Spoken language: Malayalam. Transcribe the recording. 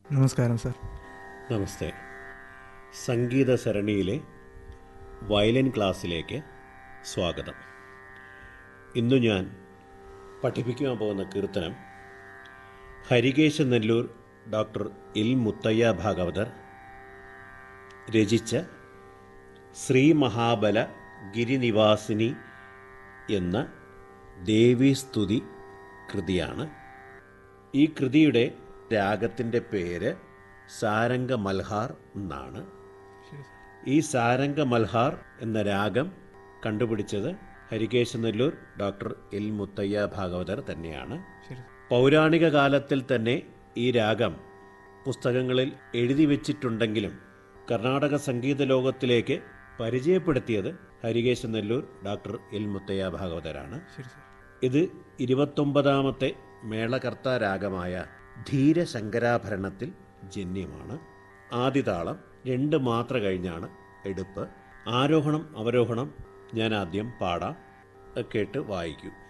നമസ്കാരം സാർ നമസ്തേ സംഗീത സരണിയിലെ വയലിൻ ക്ലാസ്സിലേക്ക് സ്വാഗതം ഇന്നു ഞാൻ പഠിപ്പിക്കുവാൻ പോകുന്ന കീർത്തനം ഹരികേശ നെല്ലൂർ ഡോക്ടർ ഇൽ മുത്തയ്യ ഭാഗവതർ രചിച്ച ശ്രീ മഹാബല ഗിരിനിവാസിനി എന്ന ദേവീസ്തുതി കൃതിയാണ് ഈ കൃതിയുടെ രാഗത്തിൻ്റെ പേര് സാരംഗ മൽഹാർ എന്നാണ് ഈ സാരംഗ മൽഹാർ എന്ന രാഗം കണ്ടുപിടിച്ചത് ഹരികേശ നെല്ലൂർ ഡോക്ടർ എൽ മുത്തയ്യ ഭാഗവതർ തന്നെയാണ് ശരി പൗരാണിക കാലത്തിൽ തന്നെ ഈ രാഗം പുസ്തകങ്ങളിൽ എഴുതി വച്ചിട്ടുണ്ടെങ്കിലും കർണാടക സംഗീത ലോകത്തിലേക്ക് പരിചയപ്പെടുത്തിയത് ഹരികേശ നെല്ലൂർ ഡോക്ടർ എൽ മുത്തയ്യ ഭാഗവതരാണ് ശരി സാർ ഇത് ഇരുപത്തൊമ്പതാമത്തെ മേളകർത്ത രാഗമായ ധീരശങ്കരാഭരണത്തിൽ ജന്യമാണ് ആദിതാളം രണ്ട് മാത്ര കഴിഞ്ഞാണ് എടുപ്പ് ആരോഹണം അവരോഹണം ഞാൻ ആദ്യം പാടാം അത് കേട്ട് വായിക്കൂ